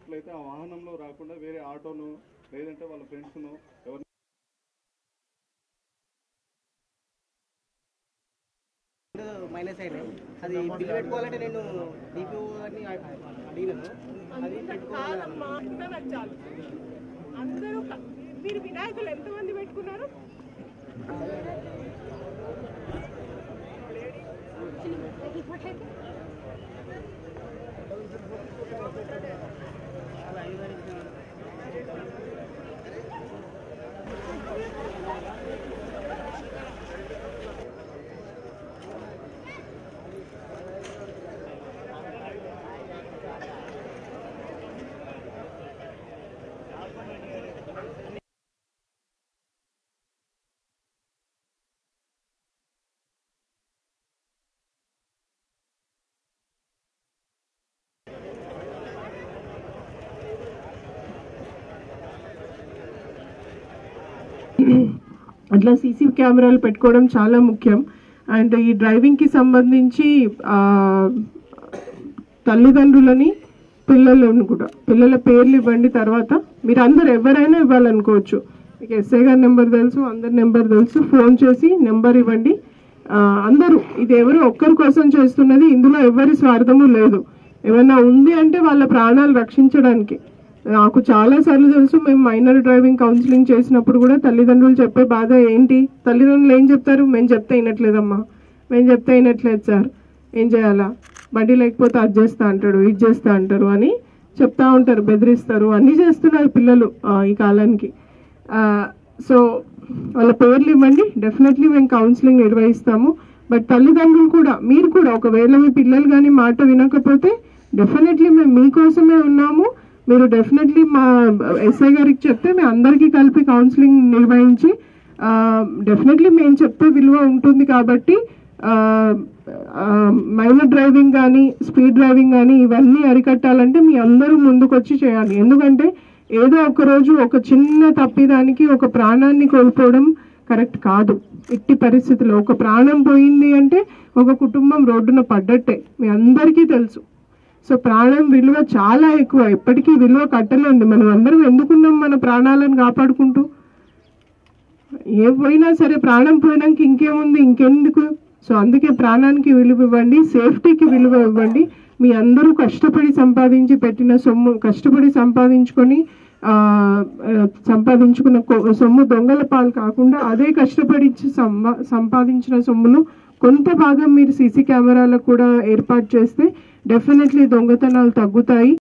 ఉన్నట్లయితే ఆ వాహనంలో రాకుండా వేరే ఆటోను లేదంటే వాళ్ళ ఫ్రెండ్స్ను ఎవరు మైనస్ అయినాయి అది బిల్ పెట్టుకోవాలంటే నేను డిపిఓ గారిని అడిగినాను అది పెట్టుకోవాలి కాదమ్మా ఇంత నచ్చాలి అందరూ క- మీరు వినాయకులు ఎంతమంది పెట్టుకున్నారు అట్లా సీసీ కెమెరాలు పెట్టుకోవడం చాలా ముఖ్యం అండ్ ఈ డ్రైవింగ్కి సంబంధించి ఆ, తల్లిదండ్రులని పిల్లలను కూడా పిల్లల పేర్లు ఇవ్వండి తర్వాత మీరు అందరు ఎవరైనా ఇవ్వాలనుకోవచ్చు మీకు ఎస్ఐ గారి నెంబర్ తెలుసు అందరి నెంబర్ తెలుసు ఫోన్ చేసి నెంబర్ ఇవ్వండి ఆ, అందరూ ఇది ఎవరు ఒక్కరి కోసం చేస్తున్నది ఇందులో ఎవరి స్వార్థము లేదు ఏమైనా ఉంది అంటే వాళ్ళ ప్రాణాలు రక్షించడానికి నాకు చాలా సార్లు తెలుసు మేము మైనర్ డ్రైవింగ్ కౌన్సిలింగ్ చేసినప్పుడు కూడా తల్లిదండ్రులు చెప్పే బాధ ఏంటి తల్లిదండ్రులు ఏం చెప్తారు మేము చెప్తే వినట్లేదమ్మా మేము చెప్తే వినట్లేదు సార్ ఏం చేయాలా బండి లేకపోతే అది చేస్తా అంటాడు ఇది చేస్తా అంటారు అని చెప్తా ఉంటారు బెదిరిస్తారు అన్నీ చేస్తున్నారు పిల్లలు ఆ, ఈ కాలానికి సో వాళ్ళ పేర్లు ఇవ్వండి డెఫినెట్లీ మేము కౌన్సిలింగ్ నిర్వహిస్తాము బట్ తల్లిదండ్రులు కూడా మీరు కూడా ఒకవేళ మీ పిల్లలు కానీ మాట వినకపోతే డెఫినెట్లీ మేము మీకోసమే ఉన్నాము మీరు డెఫినెట్లీ మా ఎస్ఐ గారికి చెప్తే మేము అందరికీ కలిపి కౌన్సిలింగ్ నిర్వహించి డెఫినెట్లీ మేము చెప్పే విలువ ఉంటుంది కాబట్టి మైనర్ డ్రైవింగ్ కానీ స్పీడ్ డ్రైవింగ్ కానీ ఇవన్నీ అరికట్టాలంటే మీ అందరూ ముందుకొచ్చి చేయాలి ఎందుకంటే ఏదో ఒక రోజు ఒక చిన్న తప్పిదానికి ఒక ప్రాణాన్ని కోల్పోవడం కరెక్ట్ కాదు ఎట్టి పరిస్థితుల్లో ఒక ప్రాణం పోయింది అంటే ఒక కుటుంబం రోడ్డున పడ్డట్టే మీ అందరికీ తెలుసు సో ప్రాణం విలువ చాలా ఎక్కువ ఎప్పటికీ విలువ కట్టలేదు మనం అందరం ఎందుకున్నాం మన ప్రాణాలను కాపాడుకుంటూ ఏ పోయినా సరే ప్రాణం పోయినాక ఇంకేముంది ఇంకెందుకు సో అందుకే ప్రాణానికి విలువ ఇవ్వండి సేఫ్టీకి విలువ ఇవ్వండి మీ అందరూ కష్టపడి సంపాదించి పెట్టిన సొమ్ము కష్టపడి సంపాదించుకొని ఆ, ఆ, సంపాదించుకున్న కొ- సొమ్ము దొంగల పాలు కాకుండా అదే కష్టపడి సంపా సంపాదించిన సొమ్మును కొంత భాగం మీరు సీసీ కెమెరాలకు కూడా ఏర్పాటు చేస్తే డెఫినెట్లీ దొంగతనాలు తగ్గుతాయి